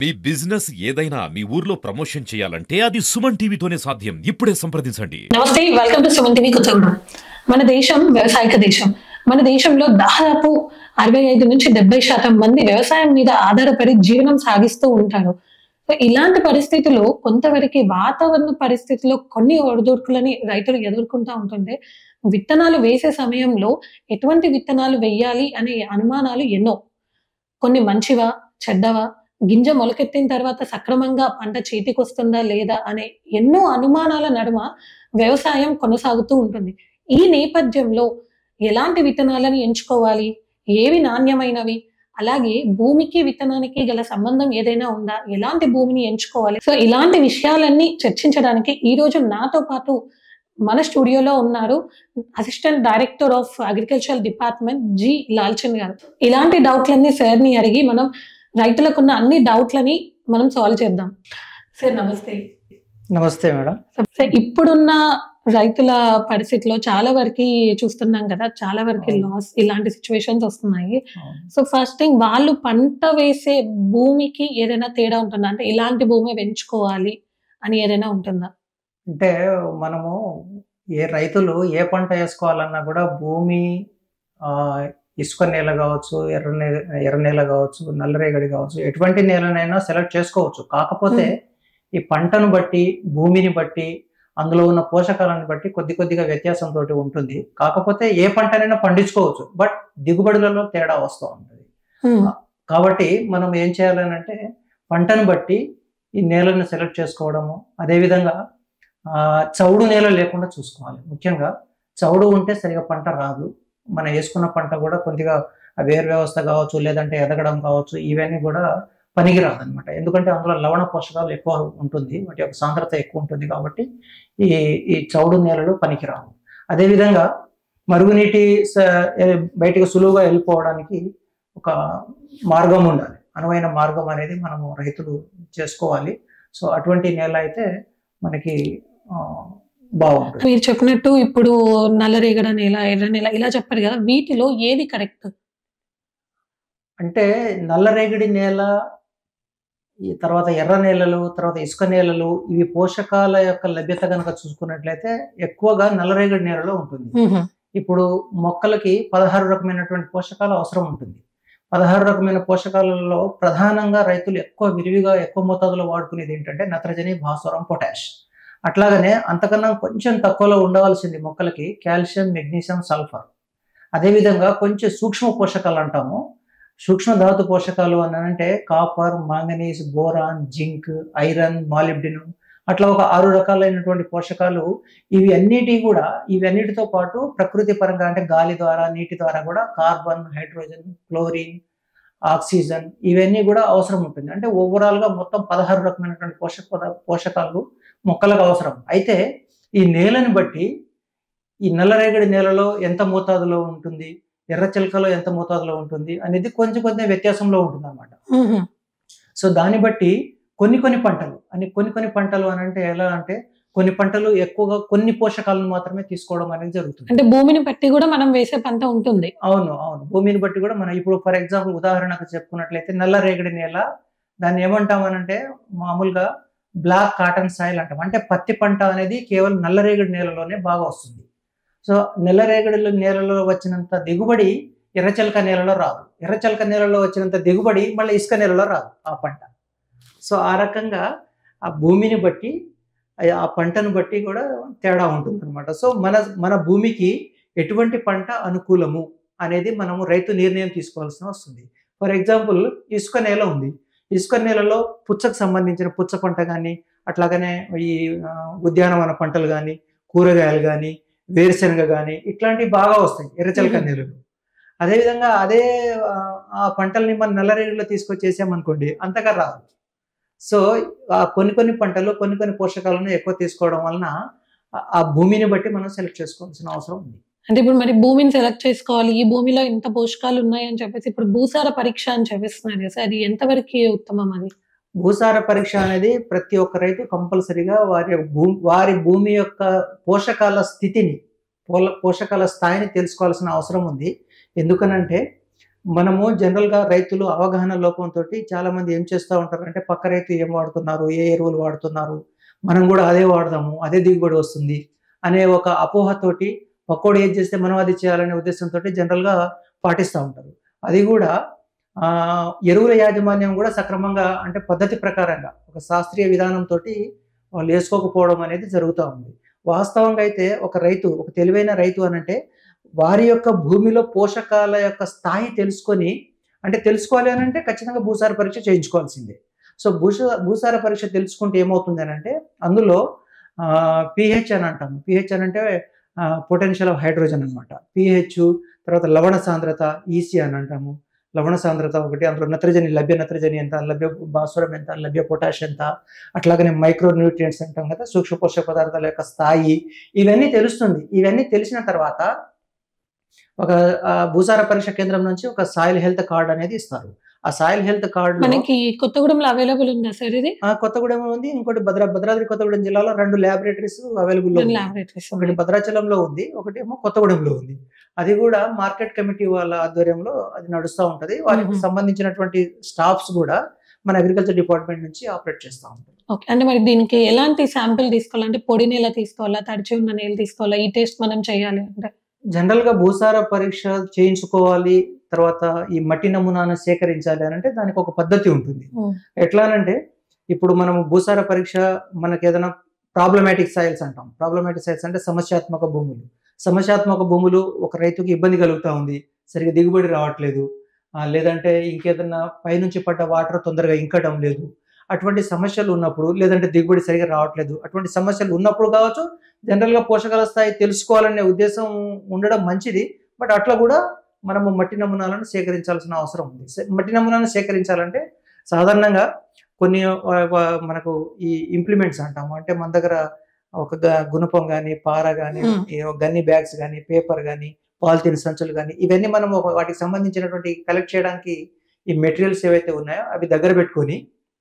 మీ business ఏదైనా మీ ఊర్లో promotion చేయాలంటే అది సుమన్ టీవీతోనే సాధ్యం ఇప్పుడే సంప్రదించండి నమస్తే welcome to Suman TV Kothagudem మన దేశం వ్యవసాయక దేశం మన దేశంలో దాదాపు అరవై ఐదు నుంచి డెబ్బై శాతం మంది వ్యవసాయం మీద ఆధారపడి జీవనం సాగిస్తూ ఉంటారు సో ఇలాంటి పరిస్థితుల్లో కొంతవరకు వాతావరణ పరిస్థితుల్లో కొన్ని ఒడిదొడుకులని రైతులు ఎదుర్కొంటూ ఉంటుంటే విత్తనాలు వేసే సమయంలో ఎటువంటి విత్తనాలు వేయాలి అనే అనుమానాలు ఎన్నో కొన్ని మంచివా చెడ్డవా గింజ మొలకెత్తిన తర్వాత సక్రమంగా పంట చేతికి వస్తుందా లేదా అనే ఎన్నో అనుమానాల నడుమ వ్యవసాయం కొనసాగుతూ ఉంటుంది ఈ నేపథ్యంలో ఎలాంటి విత్తనాలను ఎంచుకోవాలి ఏవి నాణ్యమైనవి అలాగే భూమికి విత్తనానికి గల సంబంధం ఏదైనా ఉందా ఎలాంటి భూమిని ఎంచుకోవాలి సో ఇలాంటి విషయాలన్నీ చర్చించడానికి ఈ రోజు నాతో పాటు మన స్టూడియోలో ఉన్నారు assistant director of agriculture department G Lalchand గారు ఇలాంటి డౌట్లన్నీ సార్ని అడిగి మనం రైతులకున్న అన్ని డౌట్లని మనం సాల్వ్ చేద్దాం సార్ నమస్తే నమస్తే మేడం సార్ ఇప్పుడున్న రైతుల పరిస్థితిలో చాలా వరకు చూస్తున్నాం కదా చాలా వరకు అవును. లాస్ ఇలాంటి సిచ్యువేషన్స్ వస్తున్నాయి సో ఫస్ట్ థింగ్ వాళ్ళు పంట వేసే భూమికి ఏదైనా తేడా ఉంటుందా అంటే ఇలాంటి భూమి పెంచుకోవాలి అని ఏదైనా ఉంటుందా అంటే మనము ఏ రైతులు ఏ పంట వేసుకోవాలన్నా కూడా భూమి ఆ, ఇసుక నేల కావచ్చు ఎర్ర నేల ఎర్ర నేల కావచ్చు నల్లరేగడి కావచ్చు ఎటువంటి నేలనైనా సెలెక్ట్ చేసుకోవచ్చు కాకపోతే ఈ పంటను బట్టి భూమిని బట్టి అందులో ఉన్న పోషకాలను బట్టి కొద్ది కొద్దిగా వ్యత్యాసంతో ఉంటుంది కాకపోతే ఏ పంటనైనా పండించుకోవచ్చు బట్ దిగుబడులలో తేడా వస్తూ ఉంటుంది Hmm. కాబట్టి మనం ఏం చేయాలని అంటే పంటను బట్టి ఈ నేలను సెలెక్ట్ చేసుకోవడము అదేవిధంగా ఆ, చౌడు నేల లేకుండా చూసుకోవాలి ముఖ్యంగా చౌడు ఉంటే సరిగా పంట రాదు మనం వేసుకున్న పంట కూడా కొద్దిగా ఆ వేరు వ్యవస్థ కావచ్చు లేదంటే ఎదగడం కావచ్చు ఇవన్నీ కూడా పనికిరాదు అనమాట ఎందుకంటే అందులో లవణ పోషకాలు ఎక్కువ ఉంటుంది వాటి యొక్క సాంద్రత ఎక్కువ ఉంటుంది కాబట్టి ఈ ఈ చౌడు నేలలు పనికిరావు అదేవిధంగా మరుగునీటి స- ఏ- బయటికి సులువుగా వెళ్ళిపోవడానికి ఒక మార్గం ఉండాలి అనువైన మార్గం అనేది మనము రైతులు చేసుకోవాలి సో అటువంటి నేల అయితే మనకి ఆ, బాగుంటుంది మీరు చెప్పినట్టు ఇప్పుడు నల్లరేగడ నేల ఎర్ర నేల ఇలా చెప్పారు కదా వీటిలో ఏది కరెక్ట్ అంటే నల్లరేగడి నేల ఈ తర్వాత ఎర్ర నేలలు తర్వాత ఇసుక నేలలు ఇవి పోషకాల యొక్క లభ్యత కనుక చూసుకున్నట్లయితే ఎక్కువగా నల్లరేగడి నేలలో ఉంటుంది ఇప్పుడు మొక్కలకి పదహారు రకమైనటువంటి పోషకాలు అవసరం ఉంటుంది పదహారు రకమైన పోషకాలలో ప్రధానంగా రైతులు ఎక్కువ విరివిగా ఎక్కువ మోతాదులో వాడుకునేది ఏంటంటే నత్రజని భాస్వరం పొటాష్ అట్లాగనే అంతకన్నా కొంచెం తక్కువలో ఉండవలసింది మొక్కలకి కాల్షియం మెగ్నీషియం సల్ఫర్ అదేవిధంగా కొంచెం సూక్ష్మ పోషకాలు అంటాము సూక్ష్మ ధాతు పోషకాలు అని అంటే copper manganese boron zinc iron molybdenum అట్లా ఒక ఆరు రకాలైనటువంటి పోషకాలు ఇవి అన్నిటి కూడా ఇవి అన్నిటితో పాటు ప్రకృతి పరంగా అంటే గాలి ద్వారా నీటి ద్వారా కూడా కార్బన్ హైడ్రోజన్ క్లోరిన్ ఆక్సిజన్ ఇవన్నీ కూడా అవసరం ఉంటుంది అంటే ఓవరాల్ గా మొత్తం పదహారు రకమైనటువంటి పోషక పద- పోషకాలు మొక్కలకు అవసరం అయితే ఈ నేలని బట్టి ఈ నల్లరేగడి నేలలో ఎంత మోతాదులో ఉంటుంది ఎర్ర చిలకలో ఎంత మోతాదులో ఉంటుంది అనేది కొంచెం కొంచెం వ్యత్యాసంలో ఉంటుంది అనమాట సో దాన్ని బట్టి కొన్ని కొన్ని పంటలు అని కొన్ని కొన్ని పంటలు అని అంటే ఎలా అంటే కొన్ని పంటలు ఎక్కువగా కొన్ని పోషకాలను మాత్రమే తీసుకోవడం అనేది జరుగుతుంది అంటే భూమిని బట్టి కూడా మనం వేసే పంట ఉంటుంది అవును అవును భూమిని బట్టి కూడా మనం ఇప్పుడు ఫర్ ఎగ్జాంపుల్ ఉదాహరణకు చెప్పుకున్నట్లయితే నల్ల రేగడి నేల దాన్ని ఏమంటామనంటే మామూలుగా బ్లాక్ కాటన్ సాయిల్ అంటాం అంటే పత్తి పంట అనేది కేవలం నల్లరేగడి నేలలోనే బాగా వస్తుంది సో నల్లరేగడి నేలలో వచ్చినంత దిగుబడి ఎర్రచలక నేలలో రాదు ఎర్రచలక నేలలో వచ్చినంత దిగుబడి మళ్ళీ ఇసుక నేలలో రాదు ఆ పంట సో ఆ రకంగా ఆ భూమిని బట్టి ఆ- ఆ పంటను బట్టి కూడా తేడా ఉంటుంది అనమాట సో మన మన భూమికి ఎటువంటి పంట అనుకూలము అనేది మనము రైతు నిర్ణయం తీసుకోవాల్సి వస్తుంది ఫర్ ఎగ్జాంపుల్ ఇసుక నేల ఉంది ఇసుక నేలలో పుచ్చకు సంబంధించిన పుచ్చ పంట కానీ అట్లాగనే ఈ ఆ, ఉద్యానవన పంటలు కానీ కూరగాయలు కానీ వేరుశనగ కానీ ఇట్లాంటివి బాగా వస్తాయి ఎర్రచలక మ్మ్. నేలలు అదేవిధంగా అదే ఆ, ఆ పంటల్ని మన నల్లరేగడిలో తీసుకొచ్చేసామనుకోండి అంతగా రాదు సో ఆ కొన్ని కొన్ని పంటలు కొన్ని కొన్ని పోషకాలను ఎక్కువ తీసుకోవడం వలన ఆ- ఆ భూమిని బట్టి మనం సెలెక్ట్ చేసుకోవాల్సిన అవసరం ఉంది అంటే ఇప్పుడు మరి భూమిని సెలెక్ట్ చేసుకోవాలి ఈ భూమిలో ఇంత పోషకాలు ఉన్నాయి అని చెప్పేసి ఇప్పుడు భూసార పరీక్ష అని చెప్పిస్తున్నారు కదా సార్, అది ఎంతవరకు ఉత్తమం అది భూసార పరీక్ష అనేది ప్రతి ఒక్క రైతు కంపల్సరిగా వారి యొక్క భూ వారి భూమి యొక్క పోషకాల స్థితిని పోల పోషకాల స్థాయిని తెలుసుకోవాల్సిన అవసరం ఉంది ఎందుకనంటే మనము జనరల్ గా రైతులు అవగాహన లోపంతో చాలా మంది ఏం చేస్తూ ఉంటారు అంటే పక్క రైతు ఏం వాడుతున్నారు ఏ ఎరువులు వాడుతున్నారు మనం కూడా అదే వాడదాము అదే దిగుబడి వస్తుంది అనే ఒక అపోహతోటి పక్కోడు ఏం చేస్తే మనం అది చేయాలనే ఉద్దేశంతో జనరల్ గా పాటిస్తూ ఉంటారు అది కూడా ఆ, ఎరువుల యాజమాన్యం కూడా సక్రమంగా అంటే పద్ధతి ప్రకారంగా ఒక శాస్త్రీయ విధానంతో వాళ్ళు వేసుకోకపోవడం అనేది జరుగుతూ ఉంది వాస్తవంగా అయితే ఒక రైతు ఒక తెలివైన రైతు అనంటే వారి యొక్క భూమిలో పోషకాల యొక్క స్థాయి తెలుసుకొని అంటే తెలుసుకోవాలి అని అంటే ఖచ్చితంగా భూసార పరీక్ష చేయించుకోవాల్సిందే సో భూస భూసార పరీక్ష తెలుసుకుంటే ఏమవుతుంది అని అంటే అందులో పిహెచ్ అని అంటాము పిహెచ్ అని అంటే పొటెన్షియల్ ఆఫ్ హైడ్రోజన్ అనమాట పిహెచ్ తర్వాత లవణ సాంద్రత ఈసీ అని అంటాము లవణ సాంద్రత ఒకటి అందులో నత్రజని లభ్య నత్రజని ఎంత లభ్య భాస్వరం ఎంత లభ్య పొటాష్ ఎంత అట్లాగనే మైక్రో న్యూట్రియంట్స్ అంటాం కదా సూక్ష్మ పోషక పదార్థాల యొక్క స్థాయి ఇవన్నీ తెలుస్తుంది ఇవన్నీ తెలిసిన తర్వాత ఒక ఆ, భూసార పరీక్ష కేంద్రం నుంచి ఒక సాయిల్ హెల్త్ కార్డ్ అనేది ఇస్తారు ఆ సాయిల్ హెల్త్ కార్డు మనకి కొత్తగూడెంలో అవైలబుల్ ఉందా సార్ ఇది కొత్తగూడెం ఉంది ఇంకోటి భద్రా భద్రాద్రి కొత్తగూడెం జిల్లాలో రెండు ల్యాబొరేటరీస్ అవైలబుల్ లాబొరేటరీస్ ఒకటి భద్రాచలంలో ఉంది ఒకటి ఏమో కొత్తగూడెంలో ఉంది అది కూడా మార్కెట్ కమిటీ వాళ్ళ ఆధ్వర్యంలో అది నడుస్తూ ఉంటది వారికి మ్మ్. సంబంధించినటువంటి స్టాఫ్స్ కూడా మన అగ్రికల్చర్ డిపార్ట్మెంట్ నుంచి ఆపరేట్ చేస్తూ ఉంటారు ఓకే అంటే మరి దీనికి ఎలాంటి శాంపిల్ తీసుకోవాలంటే పొడి నేల తీసుకోవాలా తడిచి ఉన్న నేల తీసుకోవాలా ఈ టెస్ట్ మనం చేయాలి అంటే జనరల్ గా భూసార పరీక్ష చేయించుకోవాలి తర్వాత ఈ మట్టి నమూనాను సేకరించాలి అని అంటే దానికి ఒక పద్ధతి ఉంటుంది మ్మ్. ఎట్లా అంటే ఇప్పుడు మనం భూసార పరీక్ష మనకి ఏదైనా ప్రాబ్లమాటిక్ సాయిల్స్ అంటాం ప్రాబ్లమాటిక్ సాయిల్స్ అంటే సమస్యాత్మక భూములు సమస్యాత్మక భూములు ఒక రైతుకి ఇబ్బంది కలుగుతూ ఉంది సరిగా దిగుబడి రావట్లేదు ఆ, లేదంటే ఇంకేదన్నా పైనుంచి పడ్డ వాటర్ తొందరగా ఇంకడం లేదు అటువంటి సమస్యలు ఉన్నప్పుడు లేదంటే దిగుబడి సరిగా రావట్లేదు అటువంటి సమస్యలు ఉన్నప్పుడు కావచ్చు జనరల్గా పోషకాల స్థాయి తెలుసుకోవాలనే ఉద్దేశం ఉండడం మంచిది బట్ అట్లా కూడా మనము మట్టి నమూనాలను సేకరించాల్సిన అవసరం ఉంది సే- మట్టి నమూనాలను సేకరించాలంటే సాధారణంగా కొన్ని వ- వ- మనకు ఈ ఇంప్లిమెంట్స్ అంటాము అంటే మన దగ్గర ఒక గ- గుణపం కానీ పార కానీ Hmm. గన్ని బ్యాగ్స్ కానీ పేపర్ కానీ పాలిథిన్ సంచులు కానీ ఇవన్నీ మనం ఒక- వాటికి సంబంధించినటువంటి కలెక్ట్ చేయడానికి ఈ మెటీరియల్స్ ఏవైతే ఉన్నాయో అవి దగ్గర పెట్టుకొని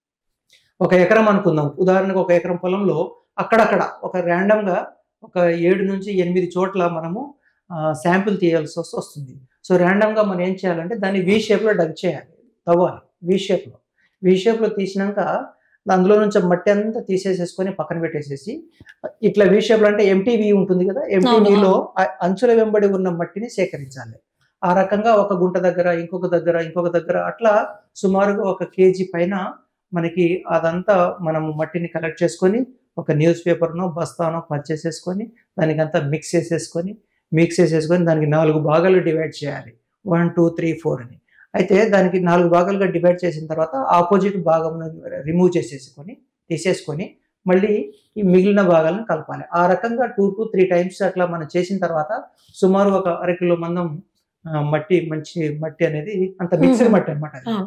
ఒక ఎకరం అనుకుందాం ఉదాహరణకు ఒక ఎకరం పొలంలో అక్కడక్కడ ఒక random గా ఒక ఏడు నుంచి ఎనిమిది చోట్ల మనము శాంపిల్ తీయాల్సి వస్తు- వస్తుంది సో గా మనం ఏం చేయాలంటే దాన్ని వి షేప్లో డగ్ చేయాలి తవ్వాలి వి షేప్లో వి షేప్లో తీసినాక అందులో నుంచి మట్టి అంతా తీసేసేసుకొని పక్కన పెట్టేసేసి ఇట్లా వి షేప్లో అంటే ఎంటీవీ ఉంటుంది కదా ఎంటీవీలో అంచుల వెంబడి ఉన్న మట్టిని సేకరించాలి ఆ రకంగా ఒక గుంట దగ్గర ఇంకొక దగ్గర ఇంకొక దగ్గర అట్లా సుమారుగా ఒక కేజీ పైన మనకి అదంతా మనం మట్టిని కలెక్ట్ చేసుకొని ఒక న్యూస్ పేపర్నో బస్తానో పర్చేస్ చేసుకొని దానికంతా మిక్స్ చేసేసుకొని మిక్స్ చేసేసుకొని దానికి నాలుగు భాగాలు డివైడ్ చేయాలి వన్ టూ త్రీ ఫోర్ అని అయితే దానికి నాలుగు భాగాలుగా డివైడ్ చేసిన తర్వాత ఆపోజిట్ భాగం రిమూవ్ చేసేసుకొని తీసేసుకొని మళ్ళీ ఈ మిగిలిన భాగాలను కలపాలి ఆ రకంగా టూ టు త్రీ టైమ్స్ అట్లా మనం చేసిన తర్వాత సుమారు ఒక అరకిలో మందం ఆ, మట్టి మంచి మట్టి అనేది అంత మిక్స్డ్ మ్మ్. మట్టి అనమాట ఆ.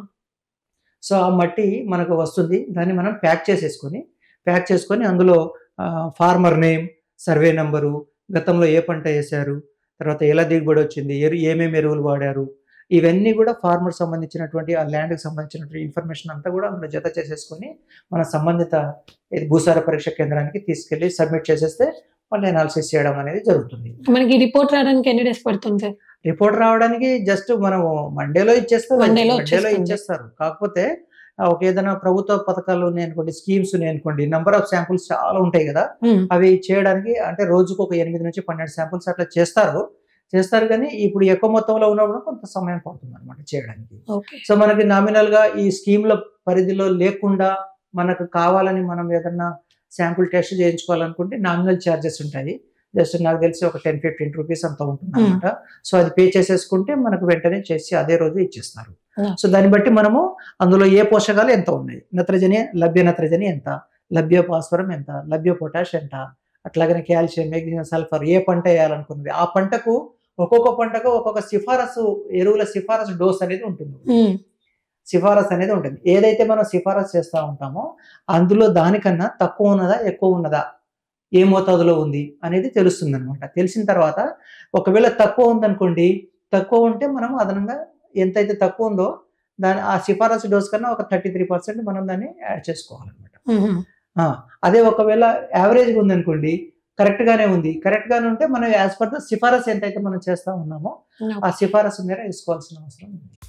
సో ఆ మట్టి మనకు వస్తుంది దాన్ని మనం ప్యాక్ చేసేసుకొని ప్యాక్ చేసుకొని అందులో ఫార్మర్ నేమ్ సర్వే నంబరు గతంలో ఏ పంట వేశారు తర్వాత ఎలా దిగుబడి వచ్చింది ఎరు ఏమేమి ఎరువులు వాడారు ఇవన్నీ కూడా ఫార్మర్ సంబంధించినటువంటి ఆ ల్యాండ్కి సంబంధించినటువంటి ఇన్ఫర్మేషన్ అంతా కూడా అందులో జత చేసేసుకొని మన సంబంధిత ఇది భూసార పరీక్ష కేంద్రానికి తీసుకెళ్లి సబ్మిట్ చేసేస్తే వాళ్ళు అనాలిసిస్ చేయడం అనేది జరుగుతుంది మనకి రిపోర్ట్ రావడానికి ఎన్ని డేస్ పడుతుంది సార్ రిపోర్ట్ రావడానికి జస్ట్ మనం మండేలో ఇచ్చేస్తారు Monday లో మండేలో వచ్చేస్తుంది. ఇచ్చేస్తారు కాకపోతే ఆ, ఒక ఏదైనా ప్రభుత్వ పథకాలు ఉన్నాయి అనుకోండి స్కీమ్స్ ఉన్నాయి అనుకోండి నెంబర్ ఆఫ్ శాంపుల్స్ చాలా ఉంటాయి కదా మ్మ్. అవి చేయడానికి అంటే రోజుకు ఒక ఎనిమిది నుంచి పన్నెండు శాంపుల్స్ అట్లా చేస్తారు చేస్తారు కానీ ఇప్పుడు ఎక్కువ మొత్తంలో ఉన్నప్పుడు కొంత సమయం పడుతుంది అనమాట చేయడానికి ఓకే సో మనకి నామినల్ గా ఈ స్కీమ్ల పరిధిలో లేకుండా మనకు కావాలని మనం ఏదన్నా శాంపుల్ టెస్ట్ చేయించుకోవాలనుకుంటే నామినల్ ఛార్జెస్ ఉంటాయి జస్ట్ నాకు తెలిసి ఒక టెన్ ఫిఫ్టీన్ రూపీస్ అంత ఉంటుంది అనమాట సో అది పే చేసేసుకుంటే మనకు వెంటనే చేసి అదే రోజు ఇచ్చేస్తారు Yeah. సో దాన్ని బట్టి మనము అందులో ఏ పోషకాలు ఎంత ఉన్నాయి నత్రజని లభ్య నత్రజని ఎంత లభ్య భాస్వరం ఎంత లభ్య పొటాష్ ఎంత అట్లాగనే కాల్షియం మెగ్నీషియం సల్ఫర్ ఏ పంట వేయాలనుకున్నది ఆ పంటకు ఒక్కొక్క పంటకు ఒక్కొక్క సిఫారసు ఎరువుల సిఫారసు డోస్ అనేది ఉంటుంది మ్మ్. సిఫారసు అనేది ఉంటుంది ఏదైతే మనం సిఫారసు చేస్తూ ఉంటామో అందులో దానికన్నా తక్కువ ఉన్నదా ఎక్కువ ఉన్నదా ఏ మోతాదులో ఉంది అనేది తెలుస్తుంది అనమాట తెలిసిన తర్వాత ఒకవేళ తక్కువ ఉందనుకోండి తక్కువ ఉంటే మనం అదనంగా ఎంతైతే తక్కువ ఉందో దాని ఆ సిఫారసు డోస్ కన్నా ఒక థర్టీ త్రీ పర్సెంట్ మనం దాన్ని యాడ్ చేసుకోవాలన్నమాట మ్మ్. ఆ, అదే ఒకవేళ యావరేజ్గా ఉందనుకోండి కరెక్ట్ గానే ఉంది కరెక్ట్ గానే ఉంటే మనం యాజ్ పర్ ద సిఫారసు ఎంతైతే మనం చేస్తా ఉన్నామో Okay. ఆ సిఫారసు మేర వేసుకోవాల్సిన అవసరం ఉంది